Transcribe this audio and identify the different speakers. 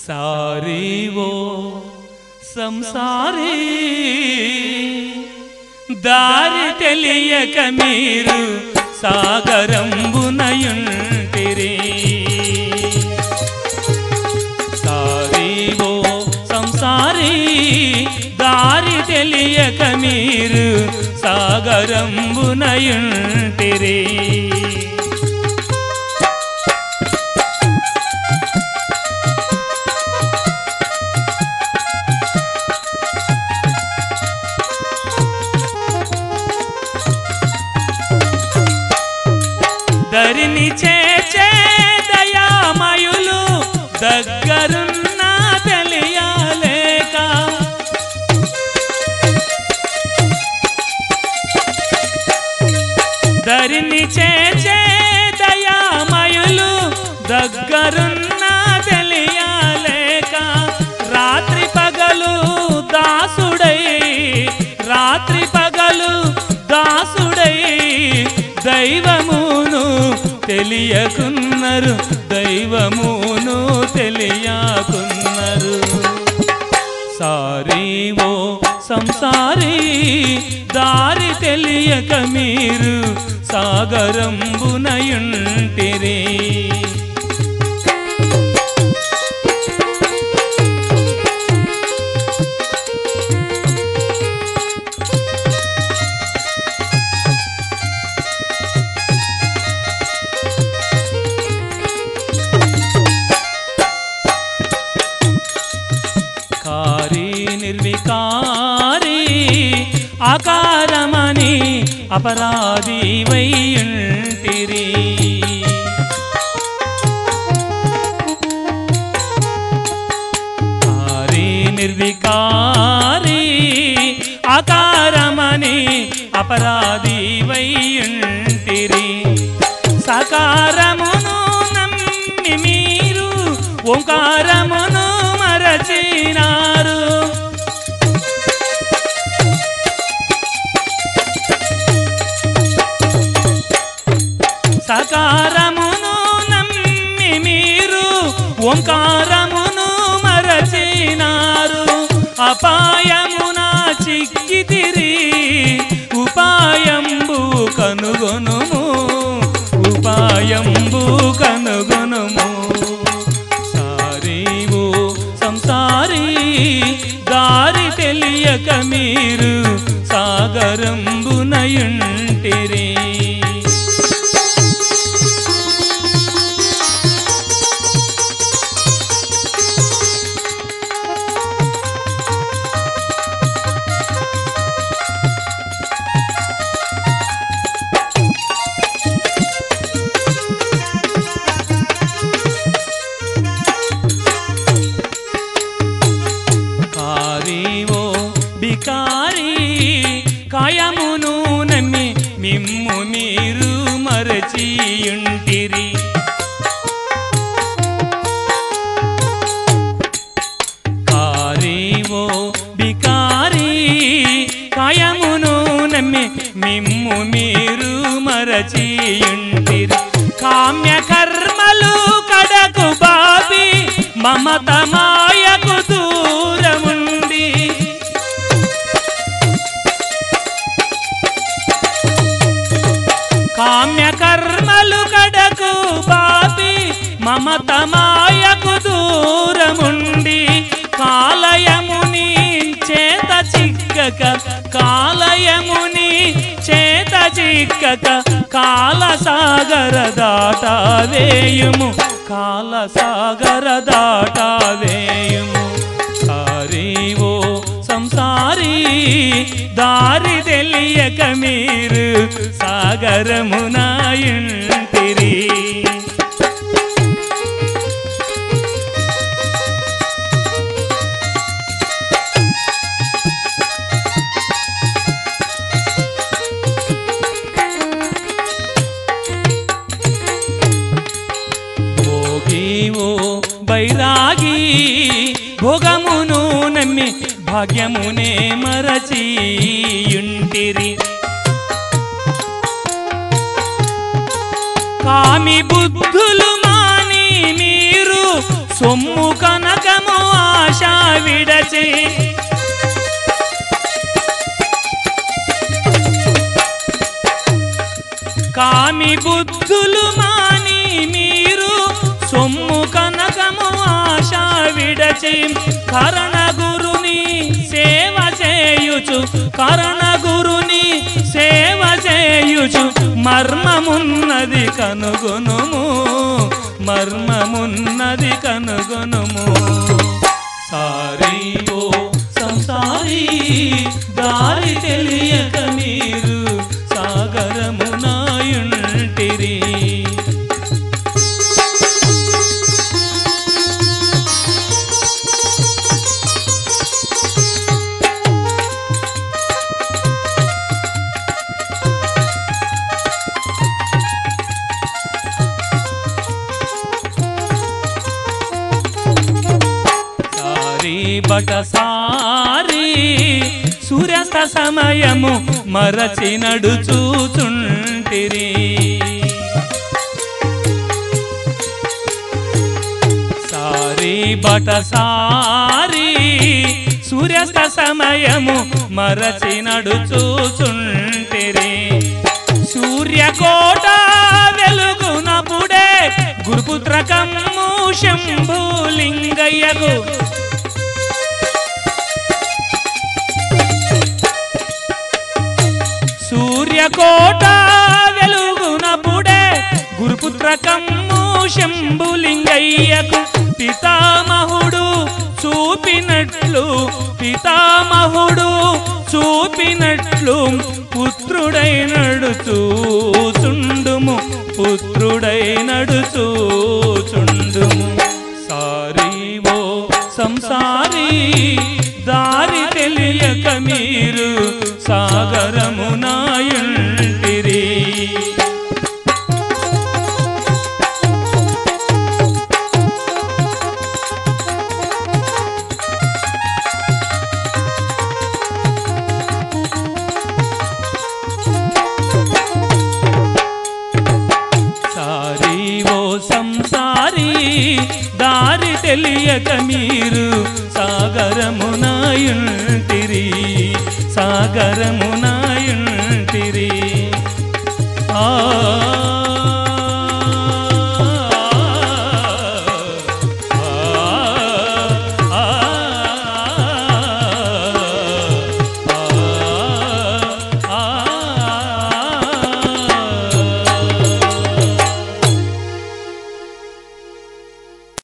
Speaker 1: sorry ఓ సంసారీ దారి తెలియక మీరు సాగరంబునయుంటిరి సారీ ఓ సంసారీ దారి తెలియక మీరు సాగరంబునయుంటిరి దరిని చేచే దయామయులు దగ్గరున్నా తెలియలేక దరిని చేచే దయామయులు దగ్గరున్నా తెలియలేక రాత్రి పగలు దాసుడై రాత్రి పగలు దాసుడై దైవమును తెలియకున్నారు దైవమును తెలియకున్నారు సారీ ఓ సంసారీ దారి తెలియక మీరు సాగరంబునయుంటిరి కారీ నిర్వికారి ఆకారమని అపరాధి వైయుంటిరి కారీ నిర్వికారి ఆకారమని అపరాధి వైయుంటిరి సకారమును నమ్మి మీరు ఓంకారమును మరచినారు సకారమును నమ్మి మీరు ఓంకారమును మరచినారు అపాయమున చిక్కితిరి ఉపాయంబు కనుగొనుము ఉపాయంబు కనుగొనుము సారీవు సంసారీ దారి తెలియక మీరు సాగరంబునయుంటిరి కారీవో బికారి కాయమును నమ్మి మిమ్ము మీరు మరచియుంటిరి కారీవో బికారి కాయమును నమ్మి మిమ్ము మీరు మరచియుంటిరి కామ్య కర్మలు కడకు బాబి మమత మాయకు దూరముండి కామ్య కర్మలు కడకు బాపి మమత మాయకు దూరముండి కాలయముని చేత చిక్కక కాలయముని చేత చిక్కక కాల సాగర దాటావేయుము కాల సాగర దాటావేయుము సారీవో సంసారీ దారి తెలియక మీరు సాగరమునాయుంటిరి భోగివో బైరాగి భోగమును నమ్మి భాగ్యమునే మరచియుంటిరి కామి బుద్ధులు మాని మీరు సొమ్ము కనక కనకము ఆశ విడచి కామి బుద్ధులు మాని మీరు సొమ్ము కనకము ఆశ విడచి కరణ గురుని సేవ చేయుచు కరణ గురుని సేవ చేయుచు మర్మమున్నది కనుగొనుము మర్మమున్నది కనుగొనుము సారీ ఓ సంసారి దారి తెలియక మీరు సాగరమునాయుంటిరి సారీ బట సారీ సూర్యాస్త సమయము మరచి నడుచూచుంటిరి సారీ బట సారీ సూర్యాస్త సమయము మరచి నడుచూచుంటిరి సూర్యకోట వెలుగునప్పుడే గురుపుత్ర కమ్ము శంభులింగయ్యకు సూర్యకోట వెలుగునప్పుడే గురుపుత్ర కమ్ము శంభులింగయ్యకు పితామహుడు చూపినట్లు పితామహుడు చూపినట్లు పుత్రుడై నడుచూచుండుము పుత్రుడై నడుచూచుండుము సారీ ఓ సంసారీ దారి తెలియక మీరు సాగరమునాయుంటిరి సారీ ఓ సంసారీ దారి తెలియక మీరు సాగరమునాయుంటిరి సాగరమున